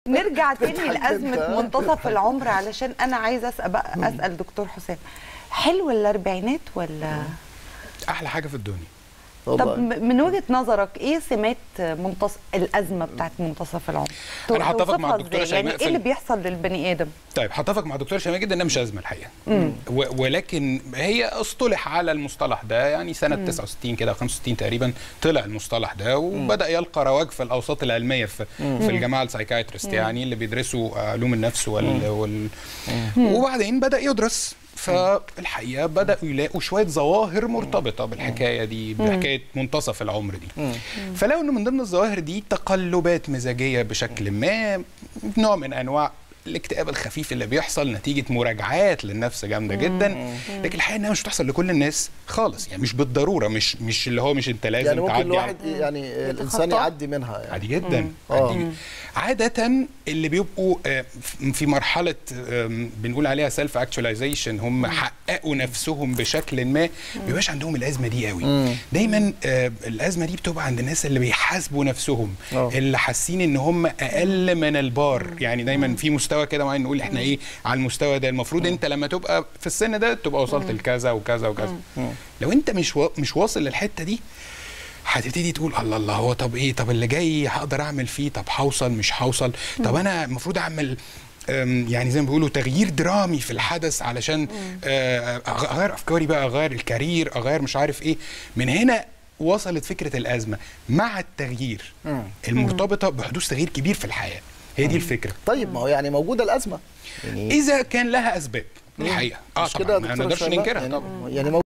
نرجع تاني لأزمة أنت. منتصف العمر علشان أنا عايزة أسأل بقى أسأل دكتور حسام حلو الأربعينات ولا احلى حاجه في الدنيا طب طبعا م- من وجهة نظرك إيه سمات منتصف الأزمة بتاعت منتصف العمر؟ أنا هتفق مع توصفها الدكتورة إزاي؟ يعني شيماء في إيه اللي ال- بيحصل للبني آدم؟ طيب هتفق مع دكتور شيماء جدا انها مش ازمه الحقيقه و- ولكن هي اصطلح على المصطلح ده يعني سنه 69 كده 65 تقريبا طلع المصطلح ده وبدا يلقى رواج في الاوساط العلميه في في الجماعه السايكايترست يعني اللي بيدرسوا علوم النفس وال, وال وبعدين بدا يدرس فالحقيقه بداوا يلاقوا شويه ظواهر مرتبطه بالحكايه دي بحكايه منتصف العمر دي فلقوا ان من ضمن الظواهر دي تقلبات مزاجيه بشكل ما نوع من انواع الاكتئاب الخفيف اللي بيحصل نتيجه مراجعات للنفس جامده جدا لكن الحقيقه انها مش بتحصل لكل الناس خالص يعني مش بالضروره مش مش اللي هو مش انت لازم يعني ممكن تعدي الواحد على- يعني الانسان يتخطى. يعدي منها يعني عادي جدا آه. عادي عادة اللي بيبقوا آه، في مرحلة آم، بنقول عليها سيلف اكتواليزيشن هم حققوا نفسهم بشكل ما بيبقاش عندهم الأزمة دي قوي دايما آه، الأزمة دي بتبقى عند الناس اللي بيحاسبوا نفسهم آه. اللي حاسين ان هم أقل من البار يعني دايما في مستوى كده معين نقول احنا ايه على المستوى ده المفروض انت لما تبقى في السن ده تبقى وصلت لكذا وكذا وكذا لو انت مش وا- مش واصل للحتة دي هتبتدي تقول الله الله هو طب ايه طب اللي جاي هقدر اعمل فيه طب هوصل مش هوصل طب انا المفروض اعمل أم، يعني زي ما بيقولوا تغيير درامي في الحدث علشان آه، أغ- اغير افكاري بقى اغير الكارير اغير مش عارف ايه من هنا وصلت فكره الازمه مع التغيير المرتبطه بحدوث تغيير كبير في الحياه هي دي الفكره طيب ما هو يعني موجوده الازمه يعني اذا كان لها اسباب الحقيقه اه مش كده طبعا يا ما دكتورة نقدرش شيماء؟ ننكرها يعني طبعا يعني